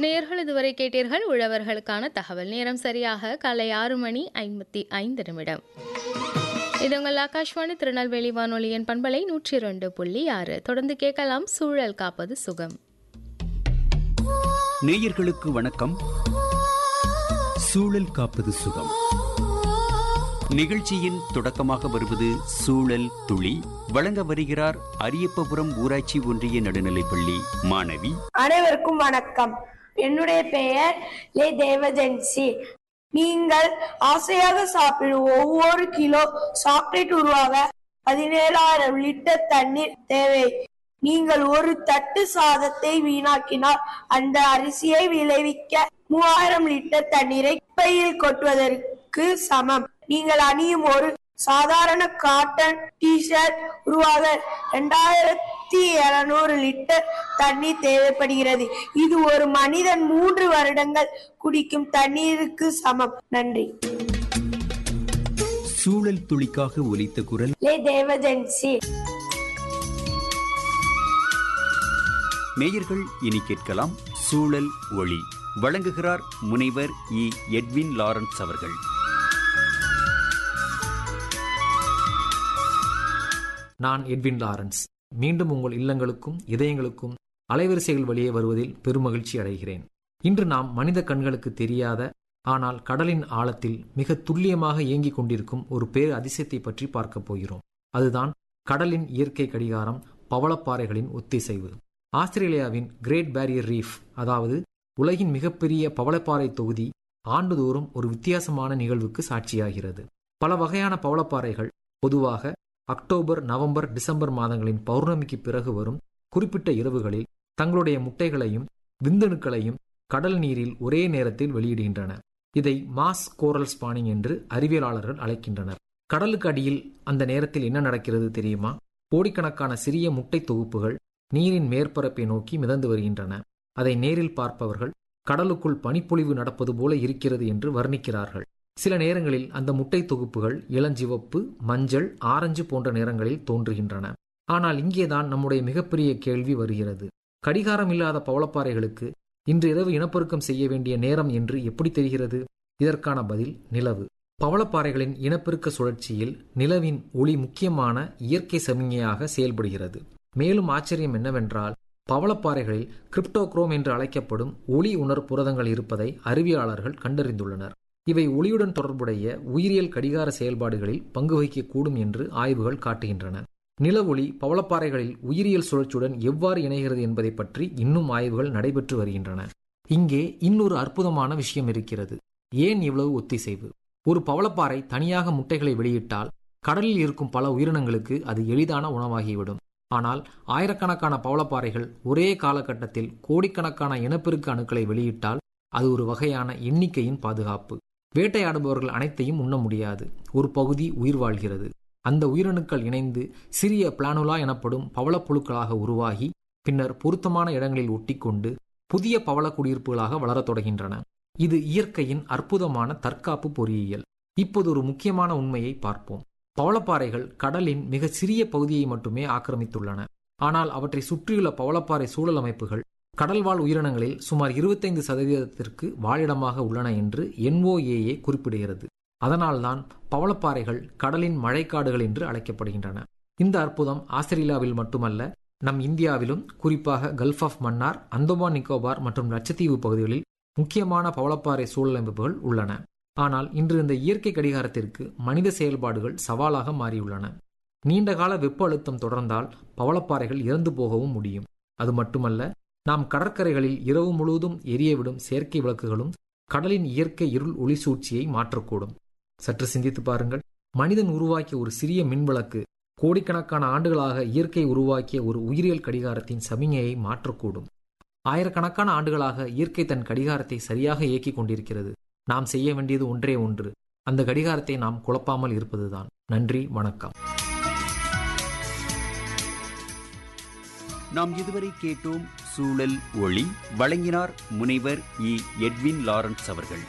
நேர்கள் இதுவரை கேட்டீர்கள் உழவர்களுக்கான தகவல் நேரம் சரியாக காலை ஆறு மணி ஐம்பத்தி ஐந்து நிமிடம் இது உங்கள் ஆகாஷ்வாணி திருநெல்வேலி வானொலியின் பண்பலை நூற்றி இரண்டு புள்ளி ஆறு தொடர்ந்து கேட்கலாம் சூழல் காப்பது சுகம் நேயர்களுக்கு வணக்கம் சூழல் காப்பது சுகம் நிகழ்ச்சியின் தொடக்கமாக வருவது சூழல் துளி வழங்க வருகிறார் அரியப்பபுரம் ஊராட்சி ஒன்றிய நடுநிலைப்பள்ளி மாணவி அனைவருக்கும் வணக்கம் என்னுடைய பெயர் லே தேவஜென்சி நீங்கள் ஆசையாக சாப்பிடும் ஒவ்வொரு கிலோ சாக்லேட் உருவாக பதினேழாயிரம் லிட்டர் தண்ணீர் தேவை நீங்கள் ஒரு தட்டு சாதத்தை வீணாக்கினால் அந்த அரிசியை விளைவிக்க மூவாயிரம் லிட்டர் தண்ணீரை குப்பையில் கொட்டுவதற்கு சமம் நீங்கள் அணியும் ஒரு சாதாரண காட்டன் டிஷர்ட் உருவாக இரண்டாயிரத்தி இருநூறு லிட்டர் தண்ணீர் தேவைப்படுகிறது இது ஒரு மனிதன் மூன்று வருடங்கள் குடிக்கும் தண்ணீருக்கு சமம் நன்றி சூழல் துளிக்காக ஒலித்த குரல் லே தேவஜென்சி நேயர்கள் இனி கேட்கலாம் சூழல் ஒளி வழங்குகிறார் முனைவர் இ எட்வின் லாரன்ஸ் அவர்கள் நான் எட்வின் லாரன்ஸ் மீண்டும் உங்கள் இல்லங்களுக்கும் இதயங்களுக்கும் அலைவரிசைகள் வழியே வருவதில் பெருமகிழ்ச்சி அடைகிறேன் இன்று நாம் மனித கண்களுக்கு தெரியாத ஆனால் கடலின் ஆழத்தில் மிக துல்லியமாக இயங்கிக் கொண்டிருக்கும் ஒரு பேர் அதிசயத்தை பற்றி பார்க்கப் போகிறோம் அதுதான் கடலின் இயற்கை கடிகாரம் பவளப்பாறைகளின் ஒத்திசைவு ஆஸ்திரேலியாவின் கிரேட் பேரியர் ரீஃப் அதாவது உலகின் மிகப்பெரிய பவளப்பாறை தொகுதி ஆண்டுதோறும் ஒரு வித்தியாசமான நிகழ்வுக்கு சாட்சியாகிறது பல வகையான பவளப்பாறைகள் பொதுவாக அக்டோபர் நவம்பர் டிசம்பர் மாதங்களின் பௌர்ணமிக்கு பிறகு வரும் குறிப்பிட்ட இரவுகளில் தங்களுடைய முட்டைகளையும் விந்தணுக்களையும் கடல் நீரில் ஒரே நேரத்தில் வெளியிடுகின்றன இதை மாஸ் கோரல் ஸ்பானிங் என்று அறிவியலாளர்கள் அழைக்கின்றனர் கடலுக்கு அடியில் அந்த நேரத்தில் என்ன நடக்கிறது தெரியுமா கோடிக்கணக்கான சிறிய முட்டை தொகுப்புகள் நீரின் மேற்பரப்பை நோக்கி மிதந்து வருகின்றன அதை நேரில் பார்ப்பவர்கள் கடலுக்குள் பனிப்பொழிவு நடப்பது போல இருக்கிறது என்று வர்ணிக்கிறார்கள் சில நேரங்களில் அந்த முட்டை தொகுப்புகள் இளஞ்சிவப்பு மஞ்சள் ஆரஞ்சு போன்ற நிறங்களில் தோன்றுகின்றன ஆனால் இங்கேதான் நம்முடைய மிகப்பெரிய கேள்வி வருகிறது கடிகாரம் இல்லாத பவளப்பாறைகளுக்கு இன்று இரவு இனப்பெருக்கம் செய்ய வேண்டிய நேரம் என்று எப்படி தெரிகிறது இதற்கான பதில் நிலவு பவளப்பாறைகளின் இனப்பெருக்க சுழற்சியில் நிலவின் ஒளி முக்கியமான இயற்கை சமிஞையாக செயல்படுகிறது மேலும் ஆச்சரியம் என்னவென்றால் பவளப்பாறைகளில் கிரிப்டோக்ரோம் என்று அழைக்கப்படும் ஒளி உணர் புரதங்கள் இருப்பதை அறிவியலாளர்கள் கண்டறிந்துள்ளனர் இவை ஒளியுடன் தொடர்புடைய உயிரியல் கடிகார செயல்பாடுகளில் பங்கு வகிக்கக்கூடும் என்று ஆய்வுகள் காட்டுகின்றன நில ஒளி பவளப்பாறைகளில் உயிரியல் சுழற்சியுடன் எவ்வாறு இணைகிறது என்பதை பற்றி இன்னும் ஆய்வுகள் நடைபெற்று வருகின்றன இங்கே இன்னொரு அற்புதமான விஷயம் இருக்கிறது ஏன் இவ்வளவு ஒத்திசைவு ஒரு பவளப்பாறை தனியாக முட்டைகளை வெளியிட்டால் கடலில் இருக்கும் பல உயிரினங்களுக்கு அது எளிதான உணவாகிவிடும் ஆனால் ஆயிரக்கணக்கான பவளப்பாறைகள் ஒரே காலகட்டத்தில் கோடிக்கணக்கான இனப்பெருக்க அணுக்களை வெளியிட்டால் அது ஒரு வகையான எண்ணிக்கையின் பாதுகாப்பு வேட்டையாடுபவர்கள் அனைத்தையும் உண்ண முடியாது ஒரு பகுதி உயிர் வாழ்கிறது அந்த உயிரணுக்கள் இணைந்து சிறிய பிளானுலா எனப்படும் பவளப்புழுக்களாக உருவாகி பின்னர் பொருத்தமான இடங்களில் ஒட்டிக்கொண்டு புதிய பவள குடியிருப்புகளாக வளரத் தொடங்கின்றன இது இயற்கையின் அற்புதமான தற்காப்பு பொறியியல் இப்போது ஒரு முக்கியமான உண்மையை பார்ப்போம் பவளப்பாறைகள் கடலின் மிக சிறிய பகுதியை மட்டுமே ஆக்கிரமித்துள்ளன ஆனால் அவற்றை சுற்றியுள்ள பவளப்பாறை சூழல் அமைப்புகள் கடல்வாழ் உயிரினங்களில் சுமார் இருபத்தைந்து சதவீதத்திற்கு வாழிடமாக உள்ளன என்று என்ஓஏஏ குறிப்பிடுகிறது அதனால்தான் பவளப்பாறைகள் கடலின் மழைக்காடுகள் என்று அழைக்கப்படுகின்றன இந்த அற்புதம் ஆஸ்திரேலியாவில் மட்டுமல்ல நம் இந்தியாவிலும் குறிப்பாக கல்ஃப் ஆஃப் மன்னார் அந்தமான் நிக்கோபார் மற்றும் லட்சத்தீவு பகுதிகளில் முக்கியமான பவளப்பாறை சூழல் அமைப்புகள் உள்ளன ஆனால் இன்று இந்த இயற்கை கடிகாரத்திற்கு மனித செயல்பாடுகள் சவாலாக மாறியுள்ளன நீண்டகால வெப்ப அழுத்தம் தொடர்ந்தால் பவளப்பாறைகள் இறந்து போகவும் முடியும் அது மட்டுமல்ல நாம் கடற்கரைகளில் இரவு முழுவதும் எரியவிடும் செயற்கை விளக்குகளும் கடலின் இயற்கை இருள் ஒளி சூழ்ச்சியை மாற்றக்கூடும் சற்று சிந்தித்து பாருங்கள் மனிதன் உருவாக்கிய ஒரு சிறிய மின்விளக்கு கோடிக்கணக்கான ஆண்டுகளாக இயற்கை உருவாக்கிய ஒரு உயிரியல் கடிகாரத்தின் சமிஞையை மாற்றக்கூடும் ஆயிரக்கணக்கான ஆண்டுகளாக இயற்கை தன் கடிகாரத்தை சரியாக இயக்கிக் கொண்டிருக்கிறது நாம் செய்ய வேண்டியது ஒன்றே ஒன்று அந்த கடிகாரத்தை நாம் குழப்பாமல் இருப்பதுதான் நன்றி வணக்கம் நாம் இதுவரை கேட்டோம் சூழல் ஒளி வழங்கினார் முனைவர் இ எட்வின் லாரன்ஸ் அவர்கள்